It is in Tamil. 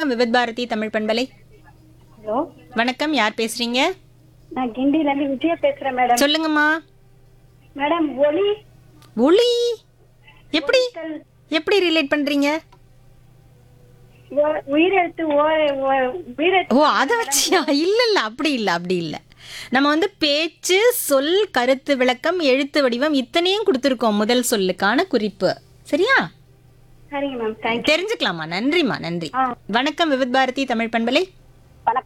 வணக்கம் விவித் பாரதி தமிழ் பண்பலை ஹலோ வணக்கம் யார் பேசுறீங்க நான் கிண்டில இருந்து விஜயா பேசுறேன் மேடம் சொல்லுங்கம்மா மேடம் ஒளி ஒளி எப்படி எப்படி ரிலேட் பண்றீங்க ஒ- உயிரெழுத்து ஓ- ஓ- உயிரெழுத்து ஓ அதை வச்சியா இல்ல இல்ல அப்படி இல்ல அப்படி இல்ல நம்ம வந்து பேச்சு சொல் கருத்து விளக்கம் எழுத்து வடிவம் இத்தனையும் கொடுத்துருக்கோம் முதல் சொல்லுக்கான குறிப்பு சரியா சரிங்க மேம் தேங்க்யூ தெரிஞ்சுக்கலாமா நன்றிம்மா நன்றி ஆ. வணக்கம் விவித் பாரதி தமிழ் பண்பலை